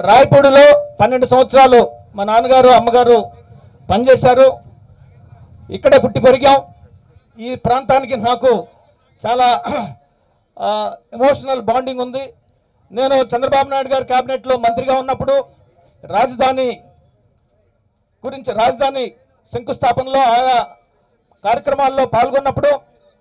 రాయపూడిలో పన్నెండు సంవత్సరాలు మా నాన్నగారు అమ్మగారు పనిచేశారు ఇక్కడే పుట్టి పెరిగాం ఈ ప్రాంతానికి నాకు చాలా ఎమోషనల్ బాండింగ్ ఉంది నేను చంద్రబాబు నాయుడు గారి క్యాబినెట్లో మంత్రిగా ఉన్నప్పుడు రాజధాని గురించి రాజధాని శంకుస్థాపనలో ఆయా కార్యక్రమాల్లో పాల్గొన్నప్పుడు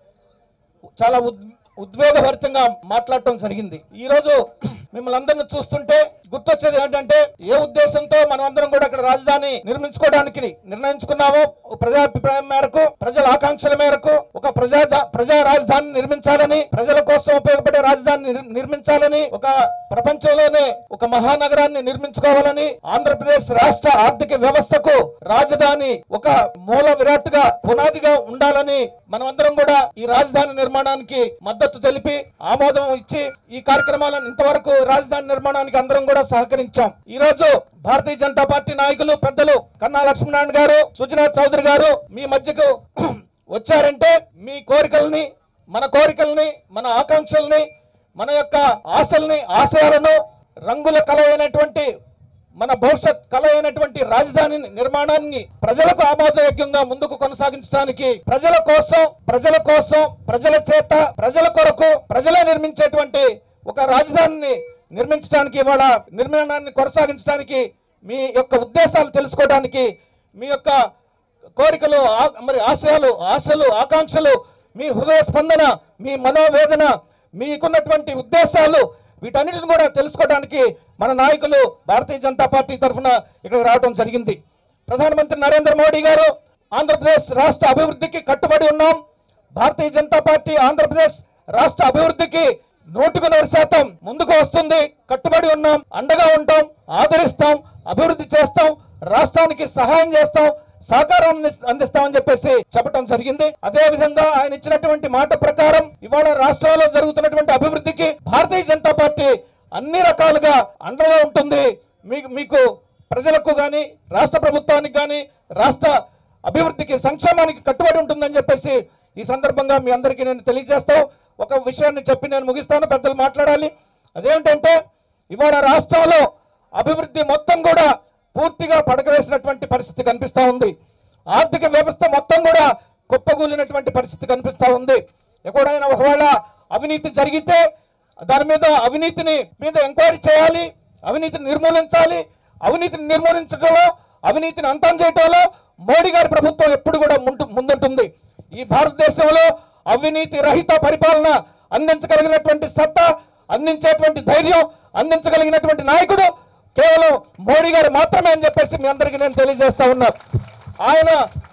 చాలా ఉద్ ఉద్వేగభరితంగా మాట్లాడటం జరిగింది ఈ రోజు మిమ్మల్ని అందరిని చూస్తుంటే గుర్తొచ్చేది ఏంటంటే ఏ ఉద్దేశంతో మనం అందరం కూడా అక్కడ రాజధాని నిర్మించుకోవడానికి నిర్ణయించుకున్నామో ఒక ప్రజాభిప్రాయం మేరకు ప్రజల ఆకాంక్షల మేరకు ఒక ప్రజా ప్రజా రాజధాని నిర్మించాలని ప్రజల కోసం ఉపయోగపడే రాజధాని నిర్- నిర్మించాలని ఒక ప్రపంచంలోనే ఒక మహానగరాన్ని నిర్మించుకోవాలని ఆంధ్రప్రదేశ్ రాష్ట్ర ఆర్థిక వ్యవస్థకు రాజధాని ఒక మూల విరాట్గా పునాదిగా ఉండాలని మనమందరం కూడా ఈ రాజధాని నిర్మాణానికి మద్దతు తెలిపి ఆమోదం ఇచ్చి ఈ కార్యక్రమాలను ఇంతవరకు రాజధాని నిర్మాణానికి అందరం కూడా సహకరించాం ఈ రోజు భారతీయ జనతా పార్టీ నాయకులు పెద్దలు కన్నా లక్ష్మీనారాయణ గారు సుజనాథ్ చౌదరి గారు మీ మధ్యకు వచ్చారంటే మీ కోరికల్ని మన కోరికల్ని మన ఆకాంక్షల్ని మన యొక్క ఆశల్ని ఆశయాలను రంగుల కల అయినటువంటి మన భవిష్యత్ కళ అయినటువంటి రాజధాని నిర్మాణాన్ని ప్రజలకు ఆమోదయోగ్యంగా ముందుకు కొనసాగించడానికి ప్రజల కోసం ప్రజల కోసం ప్రజల చేత ప్రజల కొరకు ప్రజలే నిర్మించేటువంటి ఒక రాజధానిని నిర్మించడానికి ఇవాళ నిర్మాణాన్ని కొనసాగించడానికి మీ యొక్క ఉద్దేశాలు తెలుసుకోవడానికి మీ యొక్క కోరికలు ఆ- మరి ఆశయాలు ఆశలు ఆకాంక్షలు మీ హృదయ స్పందన మీ మనోవేదన మీకున్నటువంటి ఉద్దేశాలు వీటన్నిటిని కూడా తెలుసుకోవడానికి మన నాయకులు భారతీయ జనతా పార్టీ తరఫున ఇక్కడికి రావడం జరిగింది ప్రధానమంత్రి నరేంద్ర మోడీ గారు ఆంధ్రప్రదేశ్ రాష్ట్ర అభివృద్ధికి కట్టుబడి ఉన్నాం భారతీయ జనతా పార్టీ ఆంధ్రప్రదేశ్ రాష్ట్ర అభివృద్ధికి నూటికి నూరు శాతం ముందుకు వస్తుంది కట్టుబడి ఉన్నాం అండగా ఉంటాం ఆదరిస్తాం అభివృద్ధి చేస్తాం రాష్ట్రానికి సహాయం చేస్తాం సహకారం అందిస్- అందిస్తామని చెప్పేసి చెప్పడం జరిగింది అదే విధంగా ఆయన ఇచ్చినటువంటి మాట ప్రకారం ఇవాళ రాష్ట్రంలో జరుగుతున్నటువంటి అభివృద్ధికి భారతీయ జనతా పార్టీ అన్ని రకాలుగా అండగా ఉంటుంది మీకు మీకు ప్రజలకు కానీ రాష్ట్ర ప్రభుత్వానికి కానీ రాష్ట్ర అభివృద్ధికి సంక్షేమానికి కట్టుబడి ఉంటుందని చెప్పేసి ఈ సందర్భంగా మీ అందరికీ నేను తెలియజేస్తూ ఒక విషయాన్ని చెప్పి నేను ముగిస్తాను పెద్దలు మాట్లాడాలి అదేంటంటే ఇవాళ రాష్ట్రంలో అభివృద్ధి మొత్తం కూడా పూర్తిగా పడకవేసినటువంటి పరిస్థితి కనిపిస్తా ఉంది ఆర్థిక వ్యవస్థ మొత్తం కూడా కుప్పగూలినటువంటి పరిస్థితి కనిపిస్తా ఉంది ఎక్కడైనా ఒకవేళ అవినీతి జరిగితే దాని మీద అవినీతిని మీద ఎంక్వైరీ చేయాలి అవినీతిని నిర్మూలించాలి అవినీతిని నిర్మూలించడంలో అవినీతిని అంతం చేయడంలో మోడీ గారి ప్రభుత్వం ఎప్పుడు కూడా ముందు ముందుంటుంది ఈ భారతదేశంలో అవినీతి రహిత పరిపాలన అందించగలిగినటువంటి సత్తా అందించేటువంటి ధైర్యం అందించగలిగినటువంటి నాయకుడు కేవలం మోడీ గారు మాత్రమే అని చెప్పేసి మీ అందరికీ నేను తెలియజేస్తా ఉన్నా ఆయన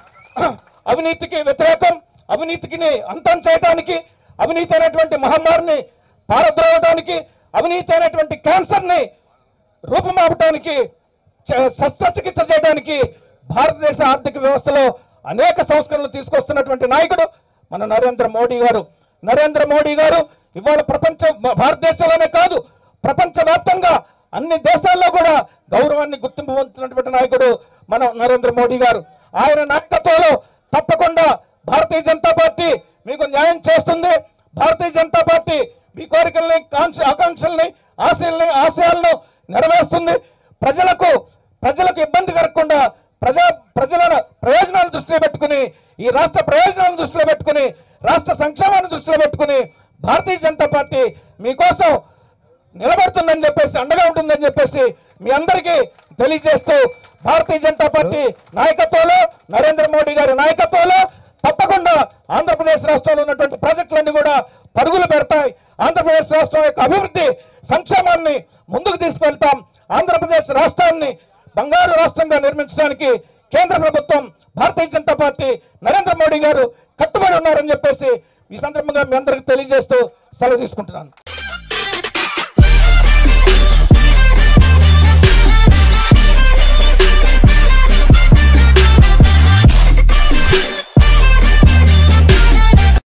అవినీతికి వ్యతిరేకం అవినీతికి అంతం చేయడానికి అవినీతి అయినటువంటి మహమ్మారిని పారద్రోవడానికి అవినీతి అయినటువంటి క్యాన్సర్ని రూపుమాపటానికి చ- శస్త్రచికిత్స చేయడానికి భారతదేశ ఆర్థిక వ్యవస్థలో అనేక సంస్కరణలు తీసుకొస్తున్నటువంటి నాయకుడు మన నరేంద్ర మోడీ గారు నరేంద్ర మోడీ గారు ఇవాళ ప్రపంచ భారతదేశంలోనే కాదు ప్రపంచవ్యాప్తంగా అన్ని దేశాల్లో కూడా గౌరవాన్ని గుర్తింపు పొందుతున్నటువంటి నాయకుడు మన నరేంద్ర మోడీ గారు ఆయన నాయకత్వంలో తప్పకుండా భారతీయ జనతా పార్టీ మీకు న్యాయం చేస్తుంది భారతీయ జనతా పార్టీ మీ కోరికల్ని కాంక్ష ఆకాంక్షల్ని ఆశయాల్ని ఆశయాలను నెరవేరుస్తుంది ప్రజలకు ప్రజలకు ఇబ్బంది కలగకుండా ప్రజా ప్రజల ప్రయోజనాలను దృష్టిలో పెట్టుకుని ఈ రాష్ట్ర ప్రయోజనాలను దృష్టిలో పెట్టుకుని రాష్ట్ర సంక్షేమాన్ని దృష్టిలో పెట్టుకుని భారతీయ జనతా పార్టీ మీకోసం నిలబడుతుందని చెప్పేసి అండగా ఉంటుందని చెప్పేసి మీ అందరికీ తెలియజేస్తూ భారతీయ జనతా పార్టీ నాయకత్వంలో నరేంద్ర మోడీ గారి నాయకత్వంలో తప్పకుండా ఆంధ్రప్రదేశ్ రాష్ట్రంలో ఉన్నటువంటి ప్రాజెక్టులన్నీ కూడా పరుగులు పెడతాయి ఆంధ్రప్రదేశ్ రాష్ట్రం యొక్క అభివృద్ధి సంక్షేమాన్ని ముందుకు తీసుకెళ్తాం ఆంధ్రప్రదేశ్ రాష్ట్రాన్ని బంగారు రాష్ట్రంగా నిర్మించడానికి కేంద్ర ప్రభుత్వం భారతీయ జనతా పార్టీ నరేంద్ర మోడీ గారు కట్టుబడి ఉన్నారని చెప్పేసి ఈ సందర్భంగా మీ అందరికీ తెలియజేస్తూ సెలవు తీసుకుంటున్నాను